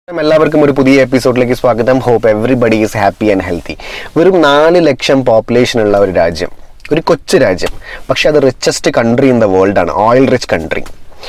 എല്ലാവർക്കും ഒരു പുതിയ എപ്പിസോഡിലേക്ക് സ്വാഗതം hope everybody is happy and healthy വെറും നാല് ലക്ഷം പോപ്പുലേഷൻ ഉള്ള ഒരു രാജ്യം ഒരു കൊച്ചു രാജ്യം പക്ഷെ അത് richest country in the world ആണ് ഓയിൽ റിച്ച് കൺട്രി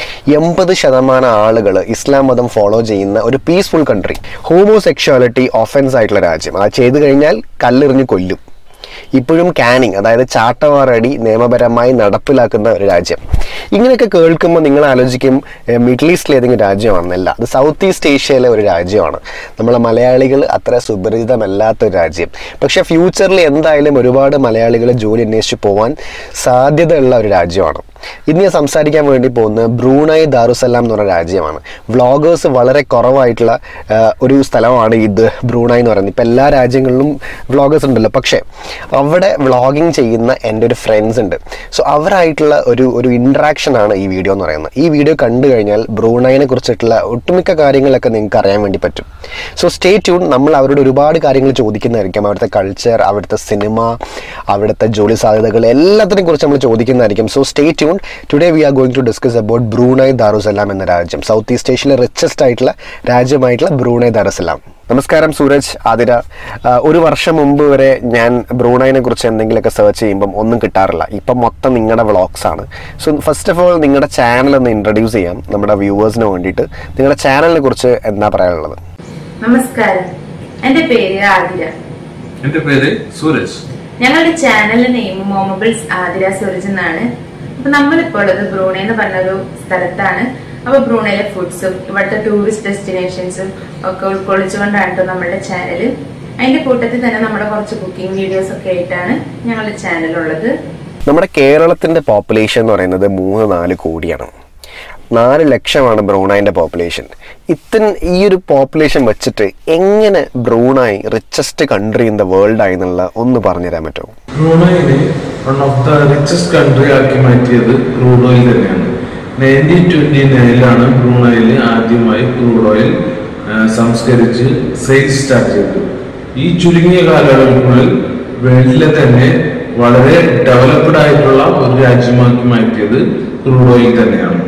എൺപത് ശതമാനം ആളുകൾ ഇസ്ലാം മതം ഫോളോ ചെയ്യുന്ന ഒരു പീസ്ഫുൾ കൺട്രി ഹോമോസെക്ഷുവാലിറ്റി ഒഫൻസ് ആയിട്ടുള്ള രാജ്യം അത് ചെയ്തു കഴിഞ്ഞാൽ കല്ലെറിഞ്ഞ് കൊല്ലും ഇപ്പോഴും കാനിങ് അതായത് ചാട്ടവാറടി നിയമപരമായി നടപ്പിലാക്കുന്ന ഒരു രാജ്യം ഇങ്ങനെയൊക്കെ കേൾക്കുമ്പോൾ നിങ്ങൾ ആലോചിക്കും ഏഹ്, മിഡിൽ ഈസ്റ്റിലെ ഏതെങ്കിലും രാജ്യമാണെന്നല്ല അത് സൗത്ത് ഈസ്റ്റ് ഏഷ്യയിലെ ഒരു രാജ്യമാണ് നമ്മളെ മലയാളികൾ അത്ര സുപരിചിതമല്ലാത്ത ഒരു രാജ്യം പക്ഷേ ഫ്യൂച്ചറിൽ എന്തായാലും ഒരുപാട് മലയാളികൾ ജോലി അന്വേഷിച്ച് പോകാൻ സാധ്യതയുള്ള ഒരു രാജ്യമാണ് ഇന്ന് ഞാൻ സംസാരിക്കാൻ വേണ്ടി പോകുന്നത് ബ്രൂണൈ ദാറുസലാം എന്ന് പറഞ്ഞ രാജ്യമാണ് വ്ളോഗേഴ്സ് വളരെ കുറവായിട്ടുള്ള ആ, ഒരു സ്ഥലമാണ് ഇത് ബ്രൂണൈ എന്ന് പറയുന്നത് ഇപ്പം എല്ലാ രാജ്യങ്ങളിലും വ്ളോഗേഴ്സ് ഉണ്ടല്ലോ പക്ഷേ അവിടെ വ്ളോഗിങ് ചെയ്യുന്ന എൻ്റെ ഒരു ഫ്രണ്ട്സ് ഉണ്ട് സോ അവരായിട്ടുള്ള ഒരു ഒരു ഇൻട്രാക്ഷൻ ആണ് ഈ വീഡിയോ എന്ന് പറയുന്നത് ഈ വീഡിയോ കണ്ടു കഴിഞ്ഞാൽ ബ്രൂണൈനെ കുറിച്ചിട്ടുള്ള ഒട്ടുമിക്ക കാര്യങ്ങളൊക്കെ നിങ്ങൾക്ക് അറിയാൻ വേണ്ടി പറ്റും സോ സ്റ്റേ ട്യൂൺ നമ്മൾ അവരോട് ഒരുപാട് കാര്യങ്ങൾ ചോദിക്കുന്നതായിരിക്കും അവിടുത്തെ കൾച്ചർ അവിടുത്തെ സിനിമ അവിടുത്തെ ജോലി സാധ്യതകൾ എല്ലാത്തിനെ കുറിച്ച് നമ്മൾ ചോദിക്കുന്നതായിരിക്കും so stay tune today we are going to discuss about Brunei Darussalam എന്ന രാജ്യം സൗത്ത് ഈസ്റ്റ് ഏഷ്യയിലെ റിച്ചസ്റ്റ് ആയിട്ടുള്ള രാജ്യമായിട്ടുള്ള ബ്രൂണൈ ദാറുസലാം നമസ്കാരം സൂരജ് ആതിര ആ, ഒരു വർഷം മുമ്പ് വരെ ഞാൻ ബ്രൂണൈനെ കുറിച്ച് എന്തെങ്കിലുമൊക്കെ സെർച്ച് ചെയ്യുമ്പം ഒന്നും കിട്ടാറില്ല ഇപ്പം മൊത്തം നിങ്ങളുടെ വ്ളോഗ്സ് ആണ് സോ ഫസ്റ്റ് ഓഫ് ഓൾ നിങ്ങളുടെ ചാനൽ ഒന്ന് ഇൻട്രൊഡ്യൂസ് ചെയ്യാം നമ്മുടെ വ്യൂവേഴ്സിന് വേണ്ടിയിട്ട് നിങ്ങളുടെ ചാനലിനെ കുറിച്ച് എന്താ പറയാനുള്ളത് നമസ്കാരം എന്റെ പേര് ആതിര എന്റെ പേര് സൂരജ് ഞങ്ങളുടെ ചാനലിന്റെ നെയിം മോമബിൾസ് ആതിര സൂരജ് എന്നാണ് അപ്പൊ നമ്മളിപ്പോൾ ഉള്ളത് ബ്രൂണെ എന്ന് പറഞ്ഞൊരു സ്ഥലത്താണ് അപ്പൊ ബ്രൂണയിലെ ഫുഡ്സും ഇവിടുത്തെ ടൂറിസ്റ്റ് ഡെസ്റ്റിനേഷൻസും ഒക്കെ ഉൾക്കൊള്ളിച്ചുകൊണ്ടാണ് കേട്ടോ നമ്മുടെ ചാനൽ അതിന്റെ കൂട്ടത്തിൽ തന്നെ നമ്മുടെ കുറച്ച് കുക്കിംഗ് വീഡിയോസ് ഒക്കെ ആയിട്ടാണ് ഞങ്ങളുടെ ചാനൽ ഉള്ളത് നമ്മുടെ കേരളത്തിന്റെ പോപ്പുലേഷൻ എന്ന് പറയുന്നത് മൂന്ന് നാല് കോടിയാണ് നാല് ലക്ഷമാണ് ബ്രൂണൈൻ്റെ പോപ്പുലേഷൻ ഇത്തൻ ഈ ഒരു പോപ്പുലേഷൻ വെച്ചിട്ട് എങ്ങനെ Brunei richest country in the world ആയി എന്നുള്ള ഒന്ന് പറഞ്ഞു തരാൻ പറ്റുമോ ബ്രൂണോയിനെ one of the richest country ആക്കി മാറ്റിയത് ക്രൂഡ് ഓയിൽ തന്നെയാണ് നയൻറ്റീൻ ട്വന്റി നയനിലാണ് ബ്രൂണോയിൽ ആദ്യമായി ക്രൂഡ് ഓയിൽ ആ, സംസ്കരിച്ച് സെയിൽസ് സ്റ്റാർട്ട് ചെയ്തത് ഈ ചുരുങ്ങിയ കാലയളവിനുള്ളിൽ വേൾഡിലെ തന്നെ വളരെ ഡെവലപ്ഡ് ആയിട്ടുള്ള ഒരു രാജ്യമാക്കി മാറ്റിയത് ക്രൂഡ് ഓയിൽ തന്നെയാണ്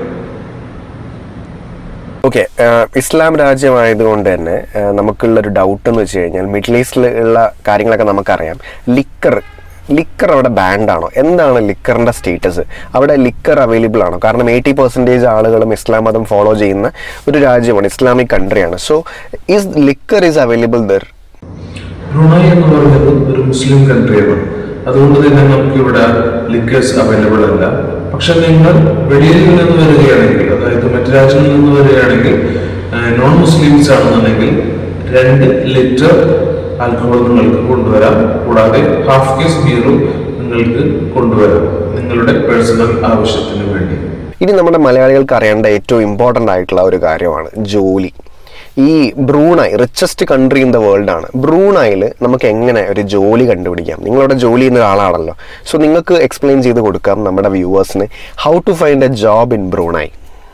ഓക്കെ ഇസ്ലാം രാജ്യമായതുകൊണ്ട് തന്നെ ആ, നമുക്കുള്ള ഒരു ഡൗട്ട് എന്ന് വെച്ച് കഴിഞ്ഞാൽ മിഡിൽ ഈസ്റ്റിൽ ഉള്ള കാര്യങ്ങളൊക്കെ നമുക്കറിയാം ലിക്കർ ലിക്കർ അവിടെ ബാൻഡ് ആണോ എന്താണ് ലിക്കറിന്റെ സ്റ്റേറ്റസ് അവിടെ ലിക്കർ അവൈലബിൾ ആണോ കാരണം എയ്റ്റി പെർസെൻറ്റേജ് ആളുകളും ഇസ്ലാം മതം ഫോളോ ചെയ്യുന്ന ഒരു രാജ്യമാണ് ഇസ്ലാമിക് കൺട്രിയാണ് so is liquor is available there Brunei എന്ന് പറയുന്നത് ഒരു മുസ്ലിം കൺട്രിയാണ് അതുകൊണ്ട് തന്നെ നമുക്ക് ഇവിടെ ലിക്കേഴ്സ് അവൈലബിൾ അല്ല പക്ഷെ നിങ്ങൾ വെളിയിൽ നിന്ന് വരികയാണെങ്കിൽ അതായത് മറ്റു രാജ്യങ്ങളിൽ നിന്ന് വരികയാണെങ്കിൽ നോൺ മുസ്ലിംസ് ആണെന്നുണ്ടെങ്കിൽ രണ്ട് ലിറ്റർ ആൽക്കഹോൾ നിങ്ങൾക്ക് കൊണ്ടുവരാം കൂടാതെ ഹാഫ് കേസ് ബിയറും നിങ്ങൾക്ക് കൊണ്ടുവരാം നിങ്ങളുടെ പേഴ്സണൽ ആവശ്യത്തിന് വേണ്ടി ഇനി നമ്മുടെ മലയാളികൾക്ക് അറിയേണ്ട ഏറ്റവും ഇമ്പോർട്ടൻ്റ് ആയിട്ടുള്ള ഒരു കാര്യമാണ് ജോലി ഈ Brunei richest country in the world ആണ് ബ്രൂണായിൽ നമുക്ക് എങ്ങനെ ഒരു ജോലി കണ്ടുപിടിക്കാം നിങ്ങളവിടെ ജോലി ചെയ്യുന്ന ഒരാളാണല്ലോ സോ നിങ്ങൾക്ക് എക്സ്പ്ലെയിൻ ചെയ്ത് കൊടുക്കാം നമ്മുടെ വ്യൂവേഴ്സിന് how to find a job in Brunei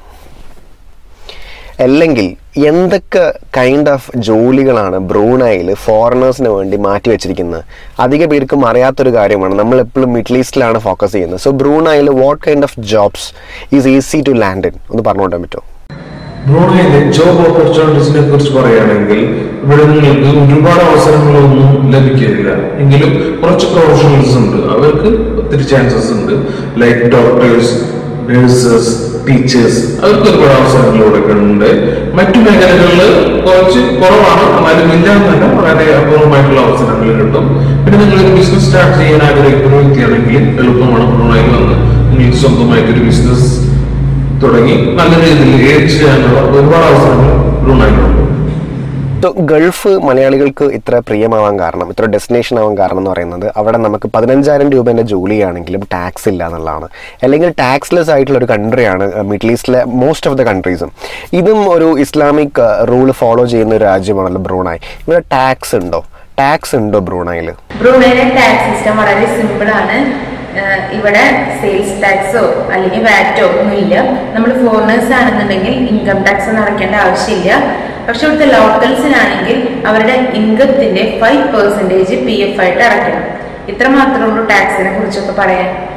അല്ലെങ്കിൽ എന്തൊക്കെ കൈൻഡ് ഓഫ് ജോലികളാണ് ബ്രൂണൈയിൽ ഫോറിനേഴ്സിന് വേണ്ടി മാറ്റി വെച്ചിരിക്കുന്നത് അധിക പേർക്കും അറിയാത്തൊരു കാര്യമാണ് നമ്മൾ എപ്പോഴും മിഡിൽ ഈസ്റ്റിലാണ് ഫോക്കസ് ചെയ്യുന്നത് സോ ബ്രൂണൈയിൽ what kind of jobs is easy to land in ഒന്ന് പറഞ്ഞുകൊണ്ടാൻ പറ്റുമോ ബ്രൂണയിലെ ജോബ് ഓപ്പർച്യൂണിറ്റീസിനെ കുറിച്ച് പറയുകയാണെങ്കിൽ ഇവിടെ നിങ്ങൾക്ക് ഒരുപാട് അവസരങ്ങളൊന്നും ലഭിക്കില്ല എങ്കിലും കുറച്ച് പ്രൊഫഷണൽസ് ഉണ്ട് അവർക്ക് ഒത്തിരി ചാൻസസ് ഉണ്ട് ലൈക്ക് ഡോക്ടേഴ്സ് നഴ്സസ് ടീച്ചേഴ്സ് അവർക്ക് ഒരുപാട് അവസരങ്ങൾ കൊടുക്കുന്നുണ്ട് മറ്റു മേഖലകളിൽ കുറച്ച് കുറവാണ് എന്നാലും ഇല്ല എന്നല്ല വളരെ അപൂർവമായിട്ടുള്ള അവസരങ്ങൾ കിട്ടും പിന്നെ നിങ്ങൾ ഒരു ബിസിനസ് സ്റ്റാർട്ട് ചെയ്യാൻ ആഗ്രഹിക്കുന്ന ഒരു വ്യക്തിയാണെങ്കിൽ എളുപ്പമാണ് ബ്രൂണയിൽ വന്ന് നിങ്ങൾക്ക് സ്വന്തമായിട്ടൊരു ബിസിനസ് തുടങ്ങി നല്ല രീതിയിൽ ഏഡ് ചെയ്യാനുള്ള ഒരുപാട് അവസരങ്ങൾ ബ്രൂണൈലുണ്ട് സോ ഗൾഫ് മലയാളികൾക്ക് ഇത്ര പ്രിയമാവാൻ കാരണം ഇത്ര ഡെസ്റ്റിനേഷൻ ആവാൻ കാരണം എന്ന് പറയുന്നത് അവിടെ നമുക്ക് പതിനഞ്ചായിരം രൂപേൻ്റെ ജോലിയാണെങ്കിലും ടാക്സ് ഇല്ല എന്നുള്ളതാണ് അല്ലെങ്കിൽ ടാക്സ്ലെസ് ആയിട്ടുള്ള ഒരു കൺട്രിയാണ് മിഡിൽ ഈസ്റ്റിലെ മോസ്റ്റ് ഓഫ് ദ കൺട്രീസും ഇതും ഒരു ഇസ്ലാമിക് റൂൾ ഫോളോ ചെയ്യുന്ന ഒരു രാജ്യമാണല്ലോ ബ്രൂണായി ഇവിടെ ടാക്സ് ഉണ്ടോ ടാക്സ് ഉണ്ടോ ബ്രൂണായിൽ ബ്രൂണയിലെ ടാക്സ് സിസ്റ്റം വളരെ സിമ്പിൾ ആണ് ഏഹ് ഇവിടെ സെയിൽസ് ടാക്സോ അല്ലെങ്കിൽ വാറ്റോ ഒന്നുമില്ല നമ്മൾ ഫോറിനേഴ്സ് ആണെന്നുണ്ടെങ്കിൽ ഇൻകം ടാക്സ് ഒന്നും അടയ്ക്കേണ്ട ആവശ്യമില്ല പക്ഷെ ഇവിടുത്തെ ലോക്കൽസിനാണെങ്കിൽ അവരുടെ ഇൻകത്തിന്റെ ഫൈവ് പെർസെന്റേജ് പി എഫ് ആയിട്ട് അടയ്ക്കണം ഇത്ര മാത്രമേ ഉള്ളൂ ടാക്സിനെ കുറിച്ചൊക്കെ പറയാൻ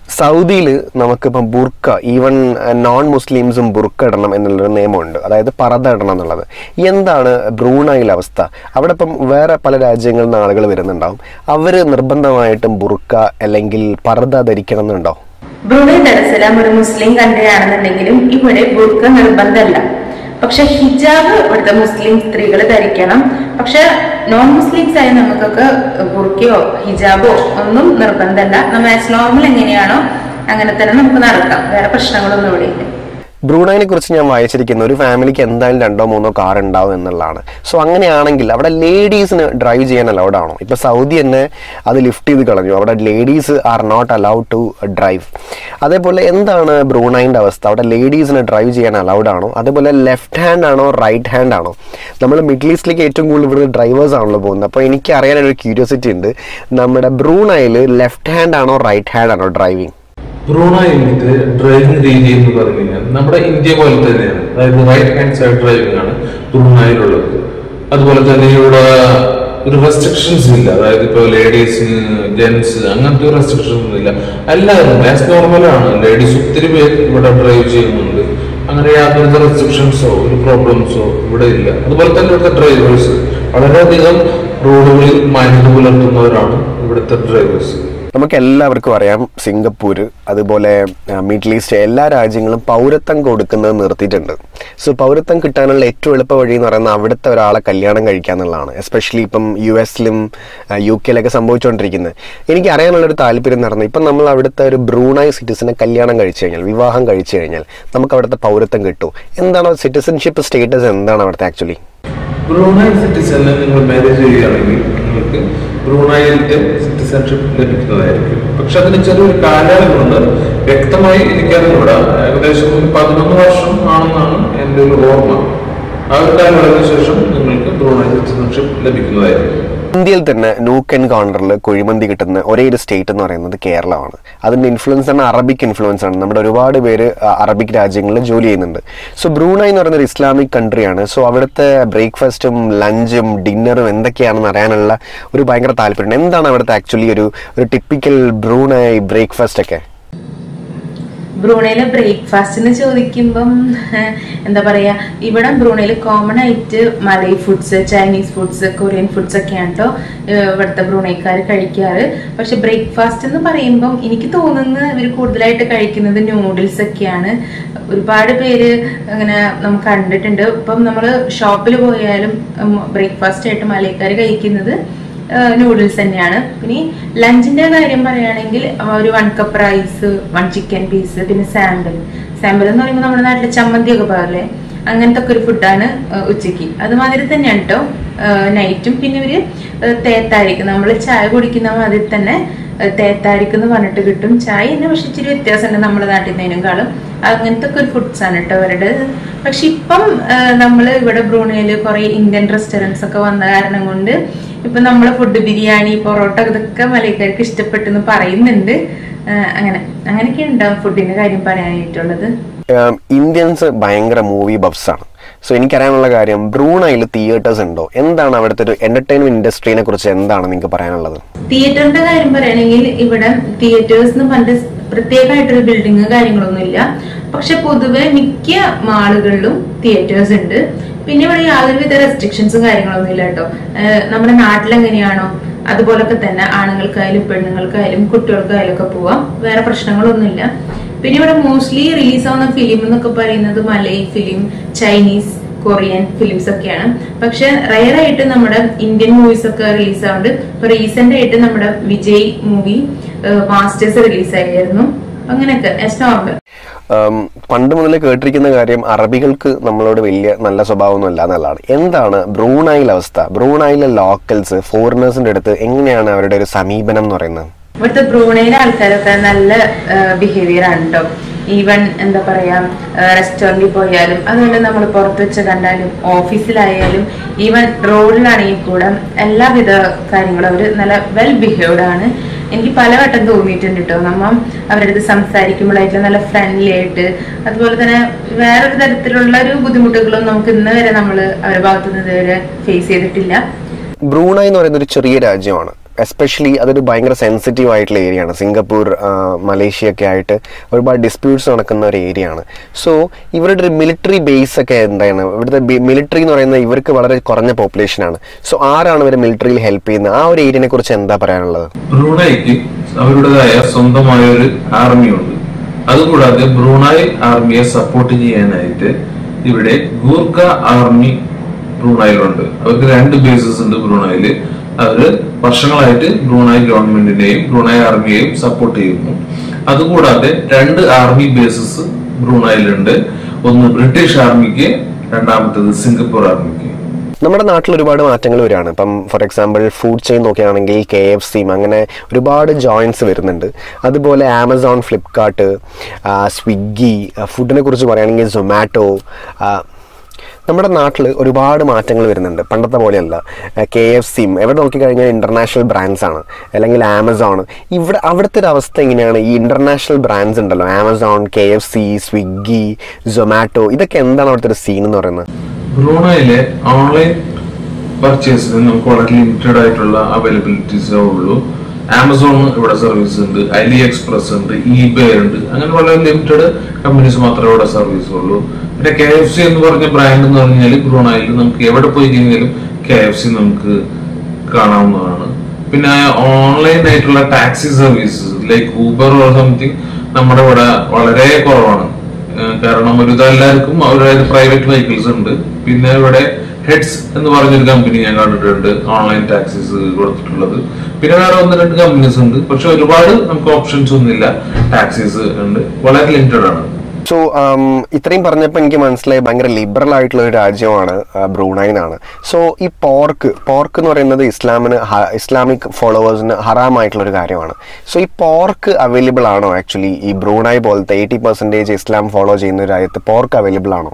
സൗദിയിൽ നമുക്കിപ്പം ബുർക്ക ഈവൻ നോൺ മുസ്ലിംസും ബുർക്ക ഇടണം എന്നുള്ളൊരു നിയമമുണ്ട് അതായത് പർദ്ദ ഇടണം എന്നുള്ളത് എന്താണ് ബ്രൂണയിലെ അവസ്ഥ അവിടെ ഇപ്പം വേറെ പല രാജ്യങ്ങളിൽ നിന്ന് ആളുകൾ വരുന്നുണ്ടാവും അവർ നിർബന്ധമായിട്ടും ബുർക്ക അല്ലെങ്കിൽ പർദ്ദ ധരിക്കണം എന്നുണ്ടോ ബ്രൂണൈ ദർസലാം ഒരു മുസ്ലിം കൺട്രി ആണെന്നുണ്ടെങ്കിലും ഇവിടെ ബുർക്ക നിർബന്ധമല്ല പക്ഷെ ഹിജാബ് ഇവിടുത്തെ മുസ്ലിം സ്ത്രീകൾ ധരിക്കണം പക്ഷെ നോൺ മുസ്ലിംസ് ആയ നമുക്കൊക്കെ ബുർക്കയോ ഹിജാബോ ഒന്നും നിർബന്ധമല്ല നമ്മൾ ആസ് നോർമൽ എങ്ങനെയാണോ അങ്ങനെ തന്നെ നമുക്ക് നടക്കാം വേറെ പ്രശ്നങ്ങളൊന്നും ഇവിടെ ഇല്ല ബ്രൂണൈനെ കുറിച്ച് ഞാൻ വായിച്ചിരിക്കുന്ന ഒരു ഫാമിലിക്ക് എന്തായാലും രണ്ടോ മൂന്നോ കാർ ഉണ്ടാവും എന്നുള്ളതാണ് സോ അങ്ങനെയാണെങ്കിൽ അവിടെ ലേഡീസിന് ഡ്രൈവ് ചെയ്യാൻ അലൗഡ് ആണോ ഇപ്പൊ സൗദി തന്നെ അത് ലിഫ്റ്റ് ചെയ്ത് കളഞ്ഞു അവിടെ ladies are not allowed to drive അതേപോലെ എന്താണ് ബ്രൂണൈൻ്റെ അവസ്ഥ അവിടെ ലേഡീസിന് ഡ്രൈവ് ചെയ്യാൻ അലൗഡ് ആണോ അതേപോലെ ലെഫ്റ്റ് ഹാൻഡ് ആണോ റൈറ്റ് ഹാൻഡ് ആണോ നമ്മൾ മിഡിൽ ഈസ്റ്റിലേക്ക് ഏറ്റവും കൂടുതൽ ഇവിടെ ഡ്രൈവേഴ്സ് ആണല്ലോ പോകുന്നത് അപ്പോൾ എനിക്ക് അറിയാനൊരു ക്യൂരിയോസിറ്റി ഉണ്ട് നമ്മുടെ ബ്രൂണൈൽ ലെഫ്റ്റ് ഹാൻഡ് ആണോ റൈറ്റ് ഹാൻഡ് ആണോ ഡ്രൈവിംഗ് ബ്രൂണയിലിന്റെ ഡ്രൈവിംഗ് രീതി എന്ന് പറഞ്ഞു കഴിഞ്ഞാൽ നമ്മുടെ ഇന്ത്യ പോലെ തന്നെയാണ് അതായത് റൈറ്റ് ഹാൻഡ് സൈഡ് ഡ്രൈവിംഗ് ആണ് ബ്രൂണയിലുള്ളത് അതുപോലെ തന്നെ ഇവിടെ ഒരു റെസ്ട്രിക്ഷൻസ് ഇല്ല അതായത് ഇപ്പൊ ലേഡീസിന് ജെന്റ്സ് അങ്ങനത്തെ ഒരു റെസ്ട്രിക്ഷൻസ് ഒന്നും ഇല്ല എല്ലാവരും ആസ് നോർമലാണ് ലേഡീസ് ഒത്തിരി പേര് ഇവിടെ ഡ്രൈവ് ചെയ്യുന്നുണ്ട് അങ്ങനെ യാതൊരു റെസ്ട്രിക്ഷൻസോ ഒരു പ്രോബ്ലംസോ ഇവിടെ ഇല്ല അതുപോലെ തന്നെ ഇവിടുത്തെ ഡ്രൈവേഴ്സ് വളരെയധികം റോഡുകളിൽ മാന്യത പുലർത്തുന്നവരാണ് ഇവിടുത്തെ ഡ്രൈവേഴ്സ് നമുക്ക് എല്ലാവർക്കും അറിയാം സിംഗപ്പൂർ അതുപോലെ ആ, മിഡിൽ ഈസ്റ്റ് എല്ലാ രാജ്യങ്ങളും പൗരത്വം കൊടുക്കുന്നത് നിർത്തിയിട്ടുണ്ട് സോ പൗരത്വം കിട്ടാനുള്ള ഏറ്റവും എളുപ്പ വഴി എന്ന് പറയുന്നത് അവിടുത്തെ ഒരാളെ കല്യാണം കഴിക്കുക എന്നുള്ളതാണ് എസ്പെഷ്യലി ഇപ്പം യു എസിലും യു കെയിലൊക്കെ സംഭവിച്ചുകൊണ്ടിരിക്കുന്നത് എനിക്ക് അറിയാനുള്ള ഒരു താല്പര്യം നടന്നു ഇപ്പം നമ്മൾ അവിടുത്തെ ഒരു ബ്രൂണായി സിറ്റിസനെ കല്യാണം കഴിച്ചു കഴിഞ്ഞാൽ വിവാഹം കഴിച്ചു കഴിഞ്ഞാൽ നമുക്ക് അവിടുത്തെ പൗരത്വം കിട്ടും എന്താണ് സിറ്റിസൺഷിപ്പ് സ്റ്റേറ്റസ് എന്താണ് അവിടുത്തെ ആക്ച്വലി ബ്രൂണൈ സിറ്റിസനെ നിങ്ങൾ മാരേജ് ചെയ്യുകയാണെങ്കിൽ നിങ്ങൾക്ക് ബ്രൂണൈയിന്റെ സിറ്റിസൺഷിപ്പ് ലഭിക്കുന്നതായിരിക്കും പക്ഷെ അതിന് ചെറിയൊരു കാലയളവുണ്ട് വ്യക്തമായി എനിക്കറിഞ്ഞൂടാ ഏകദേശം ഒരു പതിനൊന്ന് വർഷം ആണെന്നാണ് എൻ്റെ ഒരു ഓർമ്മ ആ ഒരു കാലയളവിന് ശേഷം നിങ്ങൾക്ക് ബ്രൂണൈ സിറ്റിസൺഷിപ്പ് ലഭിക്കുന്നതായിരിക്കും ഇന്ത്യയിൽ തന്നെ നൂക്ക് ആൻഡ് കോർണറിൽ കുഴിമന്തി കിട്ടുന്ന ഒരേ ഒരു സ്റ്റേറ്റ് എന്ന് പറയുന്നത് കേരളമാണ് അതിൻ്റെ ഇൻഫ്ലുവൻസ് ആണ് അറബിക് ഇൻഫ്ലുവൻസ് ആണ് നമ്മുടെ ഒരുപാട് പേര് ആ, അറബിക് രാജ്യങ്ങളിൽ ജോലി ചെയ്യുന്നുണ്ട് സോ ബ്രൂണൈ എന്ന് പറയുന്ന ഒരു ഇസ്ലാമിക് കൺട്രിയാണ് സോ അവിടുത്തെ ബ്രേക്ക്ഫാസ്റ്റും ലഞ്ചും ഡിന്നറും എന്തൊക്കെയാണെന്ന് അറിയാനുള്ള ഒരു ഭയങ്കര താല്പര്യം എന്താണ് അവിടുത്തെ ആക്ച്വലി ഒരു ഒരു ടിപ്പിക്കൽ ബ്രൂണൈ ബ്രേക്ക്ഫാസ്റ്റ് ഒക്കെ ബ്രൂണയിലെ ബ്രേക്ക്ഫാസ്റ്റ് എന്ന് ചോദിക്കുമ്പം എന്താ പറയാ ഇവിടെ ബ്രൂണയിൽ കോമൺ ആയിട്ട് Malay foods Chinese foods Korean foods ഒക്കെയാണ് കേട്ടോ ഇവിടുത്തെ ബ്രൂണൈക്കാർ കഴിക്കാറ് പക്ഷെ ബ്രേക്ക്ഫാസ്റ്റ് എന്ന് പറയുമ്പം എനിക്ക് തോന്നുന്നത് ഇവർ കൂടുതലായിട്ട് കഴിക്കുന്നത് നൂഡിൽസ് ഒക്കെയാണ് ഒരുപാട് പേര് അങ്ങനെ നമുക്ക് കണ്ടിട്ടുണ്ട് ഇപ്പം നമ്മൾ ഷോപ്പിൽ പോയാലും ബ്രേക്ക്ഫാസ്റ്റ് ആയിട്ട് മലയക്കാർ കഴിക്കുന്നത് നൂഡിൽസ് തന്നെയാണ് പിന്നെ ലഞ്ചിന്റെ കാര്യം പറയുകയാണെങ്കിൽ ഒരു one cup rice one chicken piece പിന്നെ സാമ്പിൾ സാമ്പിൾ എന്ന് പറയുമ്പോൾ നമ്മുടെ നാട്ടിൽ ചമ്മന്തി ഒക്കെ പാറില്ലേ അങ്ങനത്തെ ഒക്കെ ഒരു ഫുഡാണ് ഉച്ചയ്ക്ക് അതുമാതിരി തന്നെയാണ് കേട്ടോ നൈറ്റും പിന്നെ ഇവര് ഏഹ് തേത്താരിക്ക് നമ്മൾ ചായ കുടിക്കുന്ന മാതിരി തന്നെ ഏഹ് തേത്താരിക്ക് എന്ന് പറഞ്ഞിട്ട് കിട്ടും ചായ തന്നെ പക്ഷെ ഇച്ചിരി വ്യത്യാസമുണ്ട് നമ്മുടെ നാട്ടിൽ നിന്നതിനേക്കാളും അങ്ങനത്തെ ഒക്കെ ഒരു ഫുഡ്സ് ആണ് കേട്ടോ അവരുടെ പക്ഷെ ഇപ്പം നമ്മൾ ഇവിടെ ബ്രൂണയില് കുറെ ഇന്ത്യൻ റെസ്റ്റോറൻറ്റ്സ് ഒക്കെ വന്ന കാരണം കൊണ്ട് ഇപ്പൊ നമ്മളെ ഫുഡ് ബിരിയാണി പൊറോട്ട ഇതൊക്കെ മലയക്കാർക്ക് ഇഷ്ടപ്പെട്ടെന്ന് പറയുന്നുണ്ട് ആ, അങ്ങനെ അങ്ങനെയൊക്കെ ഉണ്ടാവും ഫുഡിന്റെ കാര്യം പറയാനായിട്ടുള്ളത് ഇന്ത്യൻസ് ഭയങ്കര മൂവി ബഫ്സ് ആണ് സോ എനിക്കറിയാനുള്ള കാര്യം ബ്രൂണയിൽ തിയേറ്റേഴ്സ് ഉണ്ടോ എന്താണ് അവിടുത്തെ ഒരു എന്റർടൈൻമെന്റ് ഇൻഡസ്ട്രീനെ കുറിച്ച് എന്താണ് നിങ്ങൾക്ക് പറയാനുള്ളത് തിയേറ്ററിന്റെ കാര്യം പറയുകയാണെങ്കിൽ ഇവിടെ തിയേറ്റേഴ്സ് എന്ന് പറഞ്ഞിട്ട് പ്രത്യേകമായിട്ടൊരു ബിൽഡിങ് കാര്യങ്ങളൊന്നുമില്ല പക്ഷെ പൊതുവെ മിക്ക മാളുകളിലും തിയേറ്റേഴ്സ് ഉണ്ട് പിന്നെ ഇവിടെ യാതൊരുവിധ റെസ്ട്രിക്ഷൻസും കാര്യങ്ങളൊന്നും ഇല്ല കേട്ടോ ഏഹ് നമ്മുടെ നാട്ടിലെങ്ങനെയാണോ അതുപോലൊക്കെ തന്നെ ആണുങ്ങൾക്കായാലും പെണ്ണുങ്ങൾക്കായാലും കുട്ടികൾക്കായാലും ഒക്കെ പോവാം വേറെ പ്രശ്നങ്ങളൊന്നുമില്ല പിന്നെ ഇവിടെ മോസ്റ്റ്ലി റിലീസ് ആവുന്ന ഫിലിം എന്നൊക്കെ പറയുന്നത് Malay film Chinese Korean films ഒക്കെയാണ് പക്ഷെ റയർ ആയിട്ട് നമ്മുടെ ഇന്ത്യൻ മൂവീസ് ഒക്കെ റിലീസ് ആവുന്നുണ്ട് ഇപ്പൊ റീസെന്റ് ആയിട്ട് നമ്മുടെ വിജയ് മൂവി മാസ്റ്റേഴ്സ് റിലീസ് ആയിരുന്നു അങ്ങനെയൊക്കെ എസ് നോർമൽ ഉം, പണ്ട് മുതൽ കേട്ടിരിക്കുന്ന കാര്യം അറബികൾക്ക് നമ്മളോട് വലിയ നല്ല സ്വഭാവമൊന്നും അല്ല എന്നുള്ളതാണ് എന്താണ് ബ്രൂണായിലെ അവസ്ഥ ബ്രൂണായിലെ ലോക്കൽസ് ഫോറിനേഴ്സിന്റെ അടുത്ത് എങ്ങനെയാണ് അവരുടെ ഒരു സമീപനം എന്ന് പറയുന്നത് ഇവിടുത്തെ ബ്രൂണയിലെ ആൾക്കാരൊക്കെ നല്ല ബിഹേവിയർ ആണ് കേട്ടോ ഈവൻ എന്താ പറയാ റെസ്റ്റോറന്റിൽ പോയാലും അതുകൊണ്ട് നമ്മൾ പുറത്ത് വെച്ച് കണ്ടാലും ഓഫീസിലായാലും ഈവൻ റോഡിലാണെങ്കിൽ കൂടെ എല്ലാവിധ കാര്യങ്ങളും അവർ നല്ല വെൽ ബിഹേവ്ഡ് ആണ് എനിക്ക് പലവട്ടം തോന്നിയിട്ടുണ്ട് കേട്ടോ നമ്മ അവരുടെ അടുത്ത് സംസാരിക്കുമ്പോഴായിട്ട് നല്ല ഫ്രണ്ട്ലി ആയിട്ട് അതുപോലെ തന്നെ വേറൊരു തരത്തിലുള്ള ഒരു ബുദ്ധിമുട്ടുകളും നമുക്ക് ഇന്ന് വരെ നമ്മൾ അവരുടെ ഭാഗത്തുനിന്ന് ഇതുവരെ ഫേസ് ചെയ്തിട്ടില്ല ബ്രൂണായി എന്ന് പറയുന്ന ഒരു ചെറിയ രാജ്യമാണ് എസ്പെഷ്യലി അതൊരു ഭയങ്കര സെൻസിറ്റീവ് ആയിട്ടുള്ള ഏരിയ ആണ് സിംഗപ്പൂർ ആ, മലേഷ്യ ഒക്കെ ആയിട്ട് ഒരുപാട് ഡിസ്പ്യൂട്ട്സ് നടക്കുന്ന ഒരു ഏരിയ ആണ് സോ ഇവരുടെ ഒരു മിലിറ്ററി ബേസ് ഒക്കെ എന്താണ് ഇവിടുത്തെ മിലിറ്ററി എന്ന് പറയുന്നത് ഇവർക്ക് വളരെ കുറഞ്ഞ population ആണ് സോ ആരാണ് ഇവരെ മിലിറ്ററിയിൽ ഹെൽപ്പ് ചെയ്യുന്നത് ആ ഒരു ഏരിയനെ കുറിച്ച് എന്താ പറയാനുള്ളത് ബ്രൂണൈക്ക് അവരുടേതായ സ്വന്തമായ ഒരു ആർമിയുണ്ട് അതുകൂടാതെ ബ്രൂണായ് ആർമിയെ സപ്പോർട്ട് ചെയ്യാനായിട്ട് ഇവിടെ ഗൂർഖ ആർമി ബ്രൂണായിലുണ്ട് അവർക്ക് രണ്ട് ബേസസ് ഉണ്ട് ബ്രൂണായില് അവര് വർഷങ്ങളായിട്ട് ബ്രൂണായ് ഗവൺമെന്റിനെയും ബ്രൂണായ് ആർമിയെയും സപ്പോർട്ട് ചെയ്യുന്നു അതുകൂടാതെ രണ്ട് ആർമി ബേസസ് ബ്രൂണായിലുണ്ട് ഒന്ന് ബ്രിട്ടീഷ് ആർമിക്ക് രണ്ടാമത്തേത് സിംഗപ്പൂർ ആർമിക്ക് നമ്മുടെ നാട്ടിൽ ഒരുപാട് മാറ്റങ്ങൾ വരികയാണ് ഇപ്പം ഫോർ എക്സാമ്പിൾ ഫുഡ് ചെയിൻ നോക്കുകയാണെങ്കിൽ കെ എഫ് സിയും അങ്ങനെ ഒരുപാട് ജോയിൻസ് വരുന്നുണ്ട് അതുപോലെ ആമസോൺ ഫ്ലിപ്കാർട്ട് സ്വിഗ്ഗി ഫുഡിനെ കുറിച്ച് പറയുകയാണെങ്കിൽ സൊമാറ്റോ നമ്മുടെ നാട്ടിൽ ഒരുപാട് മാറ്റങ്ങൾ വരുന്നുണ്ട് പണ്ടത്തെ പോലെയല്ല കെ എഫ് സിയും എവിടെ നോക്കിക്കഴിഞ്ഞാൽ ഇൻ്റർനാഷണൽ ബ്രാൻഡ്സ് ആണ് അല്ലെങ്കിൽ ആമസോൺ ഇവിടെ അവിടുത്തെ ഒരു അവസ്ഥ എങ്ങനെയാണ് ഈ ഇൻ്റർനാഷണൽ ബ്രാൻഡ്സ് ഉണ്ടല്ലോ Amazon K F C Swiggy Zomato ഇതൊക്കെ എന്താണ് അവിടുത്തെ ഒരു സീൻ എന്ന് പറയുന്നത് ബ്രൂണയിലെ ഓൺലൈൻ പർച്ചേസിന് നമുക്ക് വളരെ ലിമിറ്റഡ് ആയിട്ടുള്ള അവൈലബിലിറ്റീസേ ഉള്ളൂ ആമസോൺ ഇവിടെ സർവീസ് ഉണ്ട് അലി എക്സ്പ്രസ് ഉണ്ട് ഇബേ ഉണ്ട് അങ്ങനെ വളരെ ലിമിറ്റഡ് കമ്പനീസ് മാത്രമേ ഇവിടെ സർവീസ് ഉള്ളൂ പിന്നെ കെ എഫ് സി എന്ന് പറഞ്ഞ ബ്രാൻഡ് എന്ന് പറഞ്ഞാൽ ബ്രൂണയിൽ നമുക്ക് എവിടെ പോയി കഴിഞ്ഞാലും കെ എഫ് സി നമുക്ക് കാണാവുന്നതാണ് പിന്നെ ഓൺലൈൻ ആയിട്ടുള്ള taxi service like Uber or something നമ്മുടെ ഇവിടെ വളരെ കുറവാണ് ഏഹ് കാരണം ഒരു എല്ലാവർക്കും അവരുടെ പ്രൈവറ്റ് വെഹിക്കിൾസ് ഉണ്ട് പിന്നെ ഇവിടെ ഹെഡ്സ് എന്ന് പറഞ്ഞൊരു കമ്പനി ഞാൻ കണ്ടിട്ടുണ്ട് ഓൺലൈൻ ടാക്സീസ് കൊടുത്തിട്ടുള്ളത് പിന്നെ വേറെ ഒന്ന് രണ്ട് കമ്പനീസ് ഉണ്ട് പക്ഷെ ഒരുപാട് നമുക്ക് ഓപ്ഷൻസ് ഒന്നുമില്ല ടാക്സീസ് ഉണ്ട് വളരെ ലിമിറ്റഡ് ആണ് സോ ഇത്രയും പറഞ്ഞപ്പോൾ എനിക്ക് മനസ്സിലായി ഭയങ്കര ലിബറൽ ആയിട്ടുള്ള ഒരു രാജ്യമാണ് ബ്രൂണൈ എന്നാണ് സോ ഈ പോർക്ക് പോർക്ക് എന്ന് പറയുന്നത് ഇസ്ലാമിന് ഹ- ഇസ്ലാമിക് ഫോളോവേഴ്സിന് ഹറാമായിട്ടുള്ള ഒരു കാര്യമാണ് സോ ഈ പോർക്ക് അവൈലബിൾ ആണോ ആക്ച്വലി ഈ ബ്രൂണൈ പോലത്തെ എയ്റ്റി പെർസെൻറ്റേജ് ഇസ്ലാം ഫോളോ ചെയ്യുന്ന ഒരു രാജ്യത്ത് പോർക്ക് അവൈലബിൾ ആണോ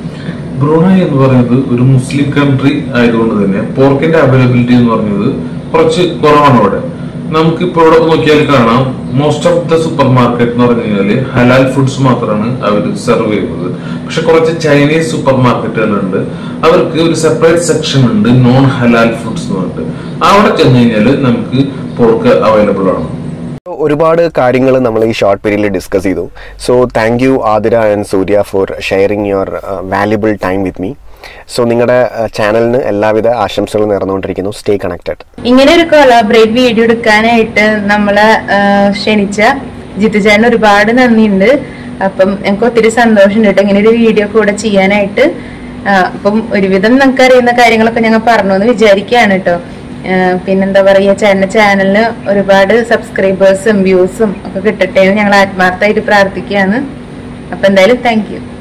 ബ്രൂണൈ എന്ന് പറയുന്നത് ഒരു മുസ്ലിം കൺട്രി ആയതുകൊണ്ട് തന്നെ പോർക്കിന്റെ അവൈലബിലിറ്റി എന്ന് പറയുന്നത് കുറച്ച് കുറവാണ് ഇവിടെ നമുക്കിപ്പോ ഇവിടെ നോക്കിയാൽ കാണാം most of the super market എന്ന് പറഞ്ഞു കഴിഞ്ഞാല് ഹലാൽ ഫുഡ്സ് മാത്രമാണ് അവർ സെർവ് ചെയ്യുന്നത് പക്ഷെ കുറച്ച് ചൈനീസ് സൂപ്പർ മാർക്കറ്റുകളുണ്ട് അവർക്ക് ഒരു സെപ്പറേറ്റ് സെക്ഷൻ ഉണ്ട് നോൺ ഹലാൽ ഫുഡ്സ് എന്ന് പറഞ്ഞിട്ട് അവിടെ ചെന്ന് കഴിഞ്ഞാൽ നമുക്ക് പോർക്ക് അവൈലബിൾ ആണ് ഒരുപാട് കാര്യങ്ങൾ നമ്മൾ ഈ ഷോർട്ട് പീരീഡിൽ ഡിസ്കസ് ചെയ്തു so thank you Athira and Surya for sharing your valuable time with me so നിങ്ങളുടെ ചാനലിന് എല്ലാവിധ ആശംസകളും നേർന്നുകൊണ്ടിരിക്കുന്നു സ്റ്റേ കണക്റ്റഡ് ഇങ്ങനെ ഒരു കൊളാബറേറ്റ് വീഡിയോ എടുക്കാനായിട്ട് നമ്മളെ ആ, ക്ഷണിച്ച ജിത്തുചേട്ടന് ഒരുപാട് നന്ദിയുണ്ട് അപ്പം എനിക്ക് ഒത്തിരി സന്തോഷമുണ്ട് കേട്ടോ ഇങ്ങനെ ഒരു വീഡിയോ കൂടെ ചെയ്യാനായിട്ട് ആ, അപ്പം ഒരുവിധം നമുക്ക് അറിയുന്ന കാര്യങ്ങളൊക്കെ ഞങ്ങൾ പറഞ്ഞു എന്ന് വിചാരിക്കുകയാണ് കേട്ടോ ആ, പിന്നെന്താ പറയുക ചേട്ടന്റെ ചാനലിന് ഒരുപാട് സബ്സ്ക്രൈബേഴ്സും വ്യൂസും ഒക്കെ കിട്ടട്ടെ എന്ന് ഞങ്ങൾ ആത്മാർത്ഥമായിട്ട് പ്രാർത്ഥിക്കുകയാണ് അപ്പൊ എന്തായാലും താങ്ക് യു